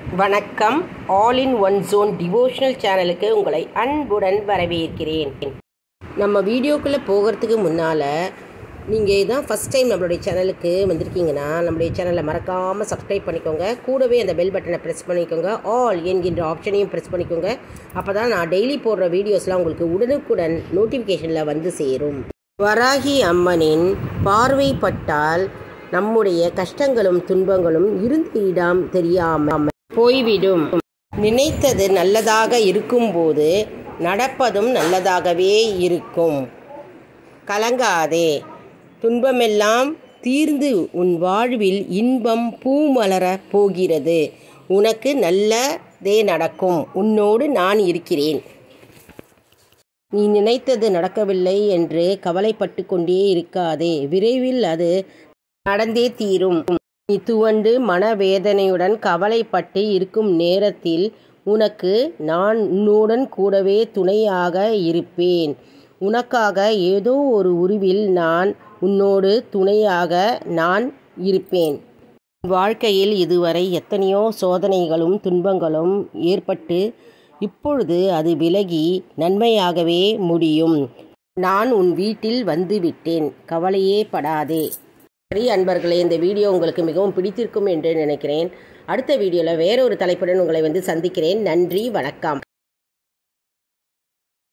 வணக்கம் all in one zone devotional சேனலுக்கு உங்களை அன்புடன் வரவேற்கிறேன் நம்ம வீடியோக்குள்ளே போகிறதுக்கு முன்னால் நீங்கள் இதான் ஃபஸ்ட் டைம் நம்மளுடைய சேனலுக்கு வந்திருக்கீங்கன்னா நம்மளுடைய சேனலை மறக்காமல் சப்ஸ்கிரைப் பண்ணிக்கோங்க கூடவே அந்த பெல் பட்டனை ப்ரெஸ் பண்ணிக்கோங்க ஆல் என்கின்ற ஆப்ஷனையும் ப்ரெஸ் பண்ணிக்கோங்க அப்போ தான் நான் டெய்லி போடுற வீடியோஸ்லாம் உங்களுக்கு உடனுக்குடன் நோட்டிஃபிகேஷனில் வந்து சேரும் வராகி அம்மனின் பார்வைப்பட்டால் நம்முடைய கஷ்டங்களும் துன்பங்களும் இருந்த இடம் தெரியாமல் போய்விடும் நினைத்தது நல்லதாக இருக்கும்போது நடப்பதும் நல்லதாகவே இருக்கும் கலங்காதே துன்பமெல்லாம் தீர்ந்து உன் வாழ்வில் இன்பம் பூமலர போகிறது உனக்கு நல்லதே நடக்கும் உன்னோடு நான் இருக்கிறேன் நீ நினைத்தது நடக்கவில்லை என்று கவலைப்பட்டு கொண்டே இருக்காதே விரைவில் அது நடந்தே தீரும் நீ துவண்டு மனவேதனையுடன் கவலைப்பட்டு இருக்கும் நேரத்தில் உனக்கு நான் உன்னுடன் கூடவே துணையாக இருப்பேன் உனக்காக ஏதோ ஒரு உருவில் நான் உன்னோடு துணையாக நான் இருப்பேன் வாழ்க்கையில் இதுவரை எத்தனையோ சோதனைகளும் துன்பங்களும் ஏற்பட்டு இப்பொழுது அது விலகி நன்மையாகவே முடியும் நான் உன் வீட்டில் வந்து விட்டேன் கவலையே படாதே சரி அன்பர்களே இந்த வீடியோ உங்களுக்கு மிகவும் பிடித்திருக்கும் என்று நினைக்கிறேன் அடுத்த வீடியோவில் வேறொரு தலைப்புடன் உங்களை வந்து சந்திக்கிறேன் நன்றி வணக்கம்